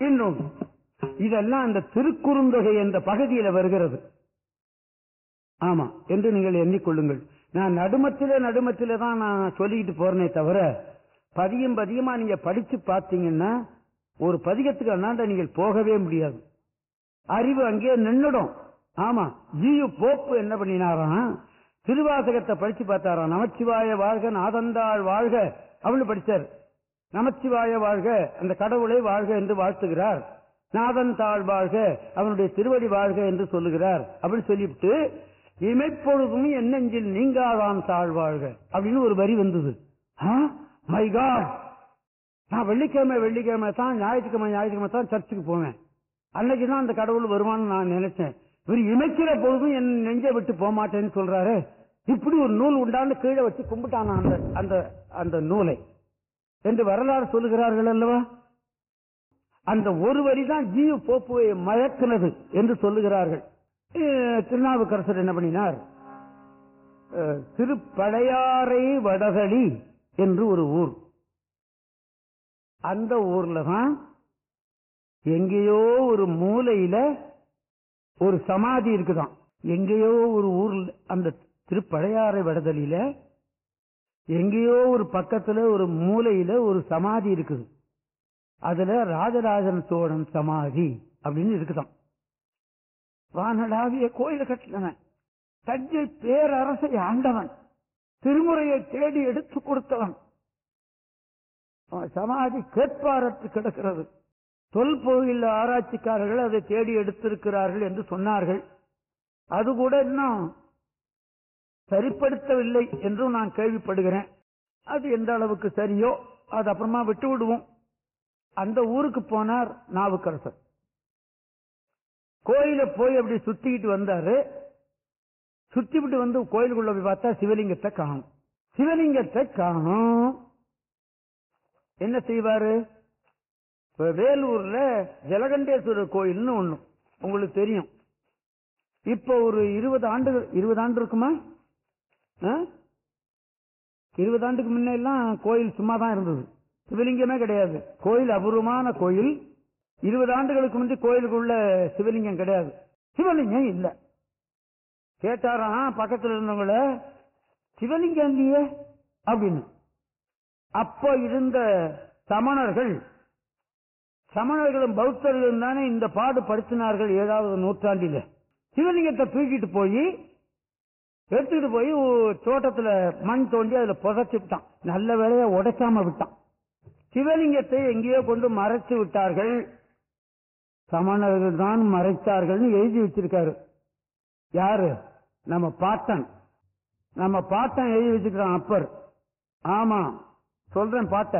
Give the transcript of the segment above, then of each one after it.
இன்னொன்று இதெல்லாம் அந்த திருக்குறுந்தொகை என்ற பகுதியில வருகிறது ஆமா என்று நீங்கள் எண்ணிக்கொள்ளுங்கள் நான் நடுமத்திலே நடுமத்திலே தான் நான் சொல்லிக்கிட்டு போறேனே தவிர பதியம் பதியமா நீங்க படிச்சு பார்த்தீங்கன்னா ஒரு பதிகத்துக்கு அண்ணாண்ட நீங்கள் போகவே முடியாது அறிவு அங்கே நின்னுடும் ஆமா ஜியு போப்பு என்ன பண்ணினாராம் திருவாசகத்தை படிச்சு பார்த்தாராம் நமச்சிவாய வாழ்க நாதந்தாள் வாழ்க அப்படின்னு படிச்சார் நமச்சிவாய வாழ்க அந்த கடவுளை வாழ்க என்று வாழ்த்துகிறார் நாதன் தாழ் வாழ்க அவனுடைய திருவடி வாழ்க என்று சொல்லுகிறார் அப்படின்னு சொல்லிவிட்டு இமைப்பொழுதும் என் நெஞ்சில் நீங்காதான் தாழ் வாழ்க அப்படின்னு ஒரு வரி வந்தது மை காட் நான் வெள்ளிக்கிழமை வெள்ளிக்கிழமை தான் ஞாயிற்றுக்கிழமை ஞாயிற்றுக்கிழமை தான் சர்ச்சுக்கு போவேன் அன்னைக்கு தான் அந்த கடவுள் வருவான்னு நான் நினைச்சேன் இவர் இமைக்கிற பொழுதும் என் நெஞ்சை விட்டு போக மாட்டேன்னு சொல்றாரு இப்படி ஒரு நூல் உண்டான்னு கீழே வச்சு கும்பிட்டான் அந்த அந்த அந்த நூலை என்று வரலாறு சொல்லுகிறார்கள் அல்லவா அந்த ஒரு வரி தான் ஜீவ போப்புவை மயக்கினது என்று சொல்லுகிறார்கள் அஹ் திருநாவுக்கரசர் என்ன பண்ணினார் அஹ் திருப்படையாறை வடகழி என்று ஒரு ஊர் அந்த ஊர்ல தான் எங்கேயோ ஒரு மூலையில ஒரு சமாதி இருக்குதாம் எங்கேயோ ஒரு ஊர்ல அந்த திருப்படையாறை வடதலியில எங்கேயோ ஒரு பக்கத்துல ஒரு மூலையில ஒரு சமாதி இருக்குது அதுல ராஜராஜன் சோழன் சமாதி அப்படின்னு இருக்குதாம் வானடாவிய கோயில கட்டினவன் தஞ்சை பேரரசை ஆண்டவன் திருமுறையை தேடி எடுத்து கொடுத்தவன் அவன் சமாதி கேட்பாரத்து கிடக்கிறது தொல்போயில் ஆராய்ச்சிக்காரர்கள் அதை தேடி எடுத்திருக்கிறார்கள் என்று சொன்னார்கள் அது கூட இன்னும் சரிப்படுத்தவில்லை என்றும் நான் கேள்விப்படுகிறேன் அது எந்த அளவுக்கு சரியோ அது அப்புறமா விட்டு விடுவோம் அந்த ஊருக்கு போனார் நாவுக்கரசர் கோயில போய் அப்படி சுத்திக்கிட்டு வந்தாரு சுத்தி விட்டு வந்து கோயிலுக்குள்ள போய் பார்த்தா சிவலிங்கத்தை காணும் சிவலிங்கத்தை காணும் என்ன செய்வாரு இப்ப வேலூர்ல ஜலகண்டேஸ்வரர் கோயில்னு ஒண்ணு உங்களுக்கு தெரியும் இப்ப ஒரு இருபது ஆண்டுகள் இருபது ஆண்டு இருக்குமா ஆ? இருபது ஆண்டுக்கு முன்ன எல்லாம் கோயில் சும்மா தான் இருந்தது சிவலிங்கமே கிடையாது கோயில் அபூர்வமான கோயில் இருபது ஆண்டுகளுக்கு முந்தி கோயிலுக்குள்ள சிவலிங்கம் கிடையாது சிவலிங்கம் இல்ல கேட்டாராம் பக்கத்துல இருந்தவங்கள சிவலிங்கம் இல்லையே அப்படின்னு அப்ப இருந்த சமணர்கள் சமணர்களும் பௌத்தர்களும் தானே இந்த பாடு படுத்தினார்கள் ஏழாவது நூற்றாண்டில சிவலிங்கத்தை தூக்கிட்டு போய் எடுத்துக்கிட்டு போய் ஒரு தோட்டத்துல மண் தோண்டி அதுல புதைச்சு விட்டான் நல்ல வேலையா உடைக்காம விட்டான் சிவலிங்கத்தை எங்கேயோ கொண்டு மறைச்சு விட்டார்கள் சமணர்கள் தான் மறைத்தார்கள் எழுதி வச்சிருக்காரு யாரு நம்ம பாட்டன் நம்ம பாட்டன் எழுதி வச்சிருக்கான் அப்பர் ஆமா சொல்றேன் பாட்ட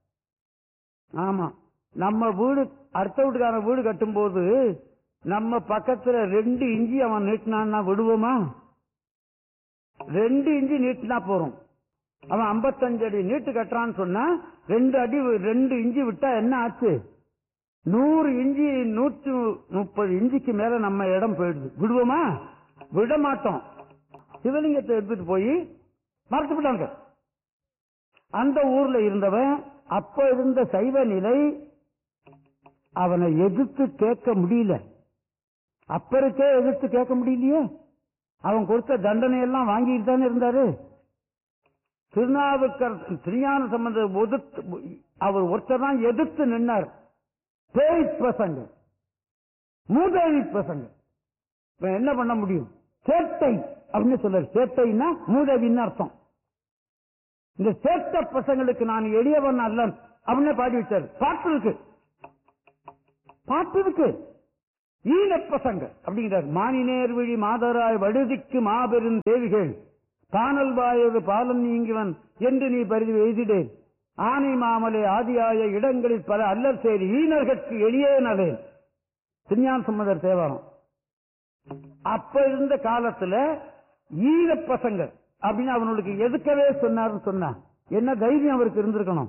ஆமா நம்ம வீடு அடுத்த வீட்டுக்கார வீடு கட்டும்போது நம்ம பக்கத்துல ரெண்டு இஞ்சி அவன் நீட்டினான்னா விடுவோமா ரெண்டு இஞ்சி நீட்டினா போறோம் அவன் 55 அடி நீட்டு கட்டுறான்னு சொன்னா ரெண்டு அடி ரெண்டு இஞ்சி விட்டா என்ன ஆச்சு நூறு இஞ்சி நூற்றி முப்பது இஞ்சிக்கு மேல நம்ம இடம் போயிடுது விடுவோமா விட மாட்டோம் சிவலிங்கத்தை எடுத்துட்டு போய் மறைச்சு விட்டாங்க அந்த ஊர்ல இருந்தவன் அப்ப இருந்த சைவ நிலை அவனை எதிர்த்து கேட்க முடியல அப்பருக்கே எதிர்த்து கேட்க முடியலையே அவன் கொடுத்த தண்டனை எல்லாம் வாங்கிட்டு தானே இருந்தாரு திருநாவுக்கர் திருஞான சம்பந்த ஒதுத்து அவர் ஒருத்தர் தான் எதிர்த்து நின்னார் பேய் பசங்க மூதேவி பசங்க இவன் என்ன பண்ண முடியும் சேட்டை அப்படின்னு சொல்றாரு சேட்டைன்னா மூதேவின்னு அர்த்தம் இந்த சேட்ட பசங்களுக்கு நான் எளியவன் அல்லன் அப்படின்னு பாடி வச்சாரு பாட்டு இருக்கு பாட்டு இருக்கு ஈன பசங்க அப்படிங்கிறார் மானினேர் விழி மாதராய் வடுதிக்கு மாபெரும் தேவிகள் பானல் வாயது பாலன் நீங்கிவன் என்று நீ பரிதி எய்திடே ஆனை மாமலை ஆதியாய இடங்களில் பல அல்லல் சேரி ஈனர்கட்கு எளியே நலேன் திருஞான சம்பந்தர் தேவாரம் அப்ப இருந்த காலத்துல ஈர பசங்க அப்படின்னு அவனுக்கு எதுக்கவே சொன்னாருன்னு சொன்னா என்ன தைரியம் அவருக்கு இருந்திருக்கணும்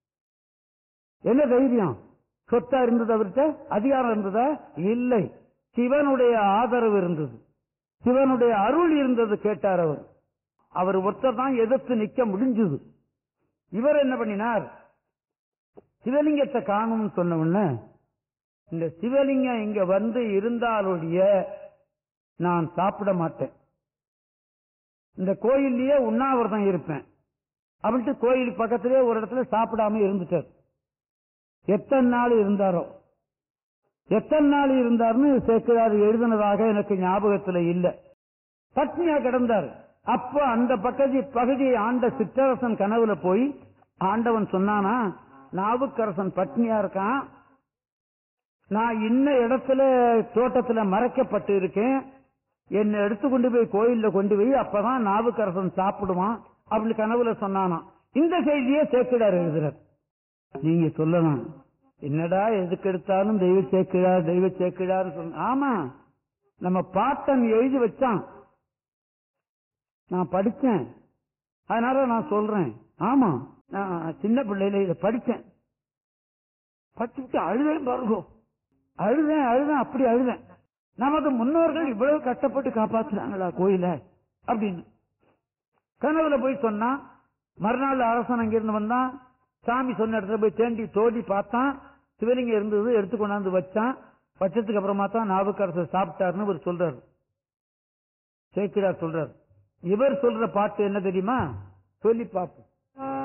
என்ன தைரியம் சொத்தா இருந்தது அவர்கிட்ட அதிகாரம் இருந்ததா இல்லை சிவனுடைய ஆதரவு இருந்தது சிவனுடைய அருள் இருந்தது கேட்டார் அவர் அவர் ஒருத்தர் தான் எதிர்த்து நிக்க முடிஞ்சது இவர் என்ன பண்ணினார் சிவலிங்கத்தை காணும்னு சொன்ன உடனே இந்த சிவலிங்கம் இங்க வந்து இருந்தாலொழிய நான் சாப்பிட மாட்டேன் இந்த கோயில்லயே உண்ணாவிரதம் இருப்பேன் அப்படின்ட்டு கோயில் பக்கத்திலே ஒரு இடத்துல சாப்பிடாம இருந்துட்டார் எத்தனை நாள் இருந்தாரோ எத்தனை நாள் இருந்தார்னு சேர்க்கிறார் எழுதினதாக எனக்கு ஞாபகத்துல இல்ல பட்னியா கிடந்தார் அப்ப அந்த பக்கதி பகுதியை ஆண்ட சிற்றரசன் கனவுல போய் ஆண்டவன் சொன்னானா நாவுக்கரசன் பட்னியா இருக்கான் நான் இன்ன இடத்துல தோட்டத்துல மறைக்கப்பட்டு இருக்கேன் என்னை எடுத்து கொண்டு போய் கோயில்ல கொண்டு போய் அப்பதான் நாவுக்கரசன் சாப்பிடுவான் அப்படின்னு கனவுல சொன்னானா இந்த செய்தியே சேர்க்கிறார் எழுதுறார் நீங்க சொல்லலாம் என்னடா எதுக்கு எடுத்தாலும் தெய்வ சேர்க்கிறார் தெய்வ சேர்க்கிறார் சொன்ன ஆமா நம்ம பாட்டன் எழுதி வச்சான் நான் படிச்சேன் அதனால நான் சொல்றேன் ஆமா நான் சின்ன பிள்ளையில இதை படிச்சேன் படிச்சுட்டு அழுதேன் பாருங்க அழுதேன் அழுதேன் அப்படி அழுதேன் நமது முன்னோர்கள் இவ்வளவு கஷ்டப்பட்டு காப்பாத்துறாங்களா கோயில அப்படின்னு கனவுல போய் சொன்னா மறுநாள் அரசன் அங்கிருந்து வந்தான் சாமி சொன்ன இடத்துல போய் தேண்டி தோண்டி பார்த்தான் சிவலிங்கம் இருந்தது எடுத்து கொண்டாந்து வச்சான் வச்சதுக்கு அப்புறமா தான் நாவுக்கரசர் சாப்பிட்டாருன்னு இவர் சொல்றாரு சேக்கிரார் சொல்றாரு இவர் சொல்ற பாட்டு என்ன தெரியுமா சொல்லி பார்ப்போம்